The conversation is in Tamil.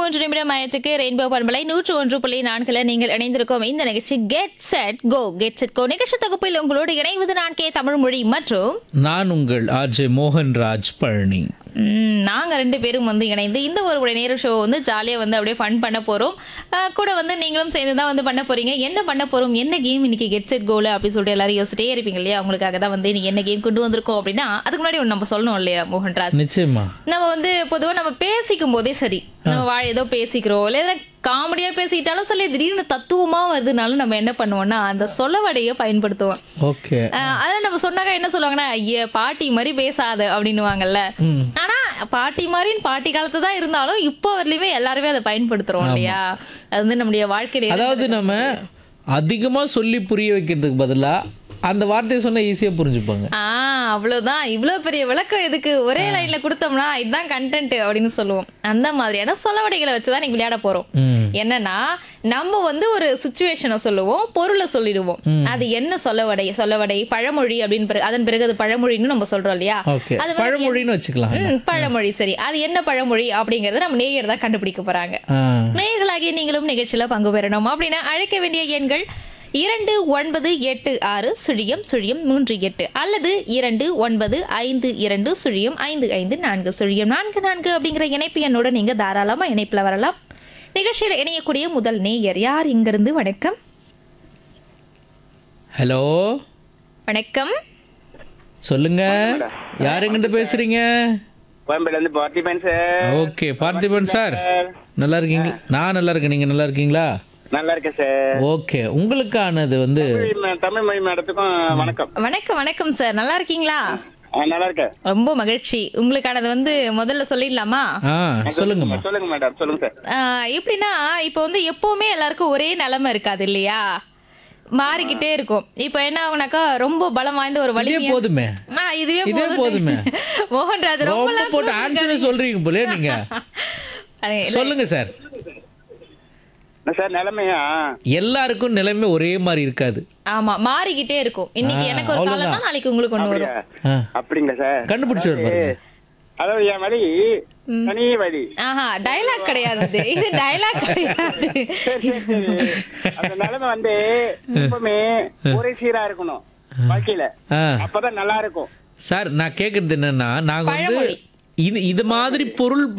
மூன்று நிமிடம் ஆயிரத்துக்கு ரெயின்போ பண்பலை நூற்று ஒன்று புள்ளி நான்குல நீங்கள் இணைந்திருக்கும் இந்த நிகழ்ச்சி get set go get set go நிகழ்ச்சி தொகுப்பில் உங்களோடு இணைவது நான் கே தமிழ் மொழி மற்றும் நான் உங்கள் ஆர்ஜே மோகன்ராஜ் பழனி ம், நாங்க ரெண்டு பேரும் வந்து இணைந்து இந்த ஒரு மணி நேர ஷோ வந்து ஜாலியா வந்து அப்படியே ஃபன் பண்ண போறோம் அஹ், கூட வந்து நீங்களும் சேர்ந்து தான் வந்து பண்ண போறீங்க என்ன பண்ண போறோம் என்ன கேம் இன்னைக்கு கெட் செட் கோல் அப்படின்னு சொல்லிட்டு எல்லாரும் யோசிச்சிட்டே இருப்பீங்க இல்லையா உங்களுக்காக தான் வந்து இன்னைக்கு என்ன கேம் கொண்டு வந்திருக்கோம் அப்படின்னா அதுக்கு முன்னாடி ஒன்று நம்ம சொல்லணும் இல்லையா மோகன்ராஜ் நிச்சயமா நம்ம வந்து பொதுவா நம்ம பேசிக்கும் போதே சரி நம்ம வாழ ஏதோ பேசிக்கிறோம் இல்லை காமெடியா பேசிக்கிட்டாலும் சொல்லி திடீர்னு தத்துவமா வருதுனாலும் நம்ம என்ன பண்ணுவோம்னா அந்த சொலவடையை பயன்படுத்துவோம் ஓகே ஆஹ் அதெல்லாம் நம்ம சொன்னாக்க என்ன சொல்லுவாங்கன்னா ஐய பாட்டி மாதிரி பேசாத அப்படின்னுவாங்கல்ல ஆனா பாட்டி மாதிரின்னு பாட்டி காலத்து தான் இருந்தாலும் இப்போ வரலையுமே எல்லாருமே அதை பயன்படுத்துறோம் இல்லையா அது வந்து நம்முடைய வாழ்க்கையில அதாவது நம்ம அதிகமா சொல்லி புரிய வைக்கிறதுக்கு பதிலா அந்த வார்த்தையை சொன்னா ஈஸியா புரிஞ்சுப்பாங்க ஆ அவ்வளவுதான் இவ்வளவு பெரிய விளக்கம் எதுக்கு ஒரே லைன்ல கொடுத்தோம்னா இதுதான் கண்டென்ட் அப்படின்னு சொல்லுவோம் அந்த மாதிரியான சொலவடைகளை வச்சுதான் நீங்க விளையாட போறோம் ம். என்னன்னா நம்ம வந்து ஒரு சுச்சுவேஷனை சொல்லுவோம் பொருளை சொல்லிடுவோம் அது என்ன சொலவடை சொலவடை பழமொழி அப்படின்னு பிறகு அதன் பிறகு அது பழமொழின்னு நம்ம சொல்றோம் இல்லையா ஓகே அது வந்து பழமொழின்னு வச்சுக்கலாம் ம், பழமொழி சரி அது என்ன பழமொழி அப்படிங்கறத நம்ம நேயர் தான் கண்டுபிடிக்க போறாங்க ஆ, நேயர்களாகிய நீங்களும் நிகழ்ச்சியில பங்கு பெறணும் அப்படின்னா அழைக்க வேண்டிய எண்கள் இரண்டு ஒன்பது எட்டு ஆறு சுழியம் சுழியம் மூன்று எட்டு அல்லது இரண்டு ஒன்பது ஐந்து இரண்டு சுழியம் ஐந்து ஐந்து நான்கு சுழியம் நான்கு நான்கு அப்படிங்கிற இணைப்பு எண்ணோட நீங்க தாராளமா இணைப்புல வரலாம் நிகழ்ச்சியில் இணையக்கூடிய முதல் நேயர் யார் இங்கிருந்து வணக்கம் ஹலோ வணக்கம் சொல்லுங்க யாருங்கிட்ட பேசுறீங்க கோயம்பேடுல இருந்து Parthiban sir okay Parthiban sir நல்லா இருக்கீங்களா நான் நல்லா இருக்கேன் நீங்க நல்லா இருக்கீங்களா நல்லா இருக்கேன் சார் ஓகே உங்களுக்கானது வந்து தமிழ் ம- தமிழ் மொழி மேடத்துக்கும் வணக்கம் வணக்கம் வணக்கம் சார் நல்லா இருக்கீங்களா ஆ, நல்லா இருக்கேன் ரொம்ப மகிழ்ச்சி உங்களுக்கானது வந்து முதல்ல சொல்லிடலாமா ஆ சொல்லுங்கம்மா சொல்லுங்க மேடம் சொல்லுங்க சார் ஆஹ் எப்படின்னா இப்போ வந்து எப்பவுமே எல்லாருக்கும் ஒரே நிலைமை இருக்காது இல்லையா மாறிக்கிட்டே இருக்கும் இப்போ என்ன ஆகுனாக்கா ரொம்ப பலம் வாய்ந்த ஒரு வலி இதே போதுமே இதுவே இதே போதுமே. மோகன்ராஜ் ரொம்ப ரொம்ப போட்டு ஆன்சரே சொல்றீங்க போலே நீங்க சொல்லுங்க சார் என்ன சார் நிலைமையா எல்லாருக்கும் நிலைமை ஒரே மாதிரி இருக்காது ஆமா மாறிக்கிட்டே இருக்கும் இன்னைக்கு ஆ, எனக்கு ஒரு காலம் அவ்வளவுதான். தான் நாளைக்கு உங்களுக்கு ஒண்ணு வரும் அப்படியா? ஆ, அப்படிங்களா சார் கண்டுபிடிச்சிரு பாருங்க அதாவது என் வழி தனி வழி ஆஹா டயலாக் கிடையாது இது. இது டயலாக் கிடையாது சரி, சரி, சரி. அந்த நிலைமை வந்து எப்பவுமே ஒரே சீரா இருக்கணும் வாழ்க்கையில ஆ. அப்பதான் நல்லா இருக்கும் சார் நான் கேக்குறது என்னன்னா நாங்க வந்து பழமொழி. இது இது மாதிரி பொருள்